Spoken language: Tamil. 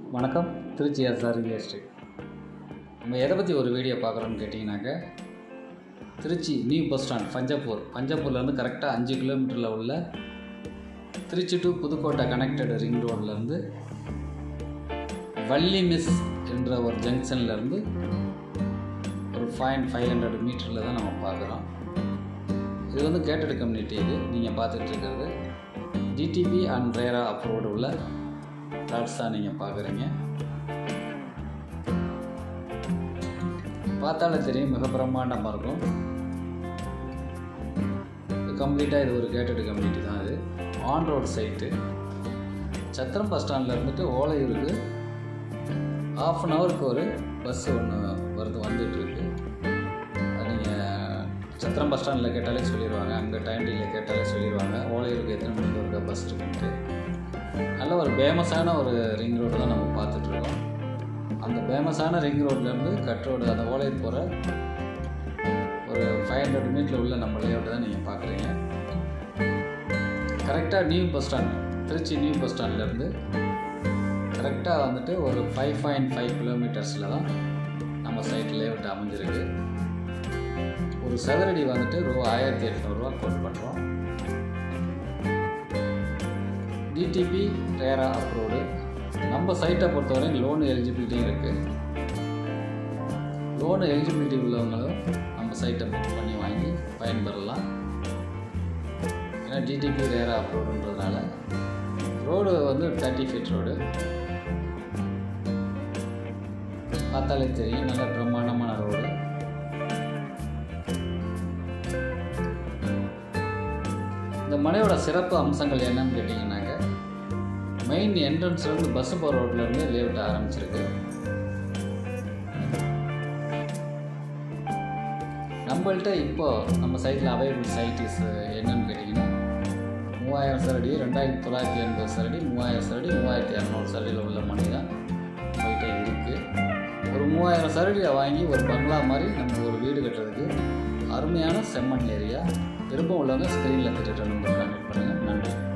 வணக்கம் திருச்சி எஸ்ஆர் ரியல் எஸ்டேட் நம்ம எதை பற்றி ஒரு வீடியோ பார்க்குறோன்னு கேட்டிங்கனாக்க Trichy new bus stand Panjappur பஞ்சப்பூர்லேருந்து கரெக்டாக அஞ்சு கிலோமீட்டரில் உள்ள Trichy to Pudukkottai connected ring ரோட்லேருந்து வள்ளி மிஸ் என்ற ஒரு ஜங்ஷன்லேருந்து ஒரு ஃபைவ் ஃபைவ் ஹண்ட்ரட் மீட்டரில் தான் நம்ம பார்க்குறோம் இது வந்து கேட்டட் கம்யூனிட்டி இது நீங்கள் பார்த்துட்டு இருக்கிறது டிடிபி அண்ட் ரேரா அப்ரூவ்டு உள்ள பிளாட்ஸ் தான் நீங்கள் பார்க்குறீங்க பார்த்தாலே தெரியும் மிக பிரம்மாண்டமாக இருக்கும் கம்ப்ளீட்டாக இது ஒரு கேட்டட் கம்யூனிட்டி தான் இது on road site Chathiram bus ஸ்டாண்டில் இருந்துட்டு ஓலையூருக்கு ஆஃப் அன் ஹவருக்கு ஒரு பஸ் ஒன்று வருது வந்துட்டுருக்கு அது நீங்கள் சத்திரம் பஸ் ஸ்டாண்டில் கேட்டாலே சொல்லிடுவாங்க அங்கே டைம் டீலில் கேட்டாலே சொல்லிடுவாங்க ஓலையூருக்கு எத்தனை மணிக்கு ஒரு பஸ் இருக்குன்ட்டு நல்ல ஒரு ஃபேமஸான ஒரு ரிங் ரோடு தான் நம்ம பார்த்துட்ருக்கோம் அந்த ஃபேமஸான ரிங் ரோட்லேருந்து கட் ரோடு அந்த ஓலையூர் போகிற ஒரு ஃபைவ் ஹண்ட்ரட் மீட்டரில் உள்ள நம்ம லேஅவுட் தான் நீங்கள் பார்க்குறீங்க கரெக்டாக new bus stand Trichy new bus ஸ்டாண்ட்லேருந்து கரெக்டாக வந்துட்டு ஒரு ஃபைவ் பாயிண்ட் ஃபைவ் கிலோமீட்டர்ஸில் தான் நம்ம சைட் லேஅவுட் அமைஞ்சிருக்கு ஒரு சதுரடி வந்துட்டு ரூபா ஆயிரத்தி எட்நூறுரூவா கோட் பண்ணுறோம் டிடிபி ரேரா அப்ரூவ்டு நம்ம சைட்டை பொறுத்தவரை லோன் எலிஜிபிலிட்டியும் இருக்குது லோன் எலிஜிபிலிட்டி உள்ளவங்களும் நம்ம சைட்டை புக் பண்ணி வாங்கி பயன்பெறலாம் ஏன்னா டிடிபி ரேரா அப்ரூவ்டுன்றதுனால ரோடு வந்து தேர்ட்டி ஃபீட் ரோடு பார்த்தாலே தெரியும் நல்ல பிரம்மாண்டமான ரோடு இந்த மலையோட சிறப்பு அம்சங்கள் என்னன்னு கேட்டிங்கன்னாக்க மெயின் என்ட்ரன்ஸ்லேருந்து பஸ் போகிற ரோட்லேருந்து லேஅவுட் ஆரம்பிச்சிருக்கு நம்மள்ட்ட இப்போ நம்ம சைட்டில் அவைலபிள் சைட்டிஸ் என்னன்னு கேட்டிங்கன்னா மூவாயிரம் சரடி ரெண்டாயிரத்தி தொள்ளாயிரத்தி எண்பது சரடி மூவாயிரம் சரடி மூவாயிரத்தி இரநூறு சரடியில் உள்ள மணி தான் நம்மள்கிட்ட இருக்குது ஒரு மூவாயிரம் சரடியில் வாங்கி ஒரு பங்களா மாதிரி நம்ம ஒரு வீடு கட்டுறதுக்கு அருமையான செம்மண் ஏரியா விருப்பம் உள்ளவங்க ஸ்க்ரீனில் திட்டு நம்பர் கான்டெக்ட் பண்ணுங்கள் நன்றி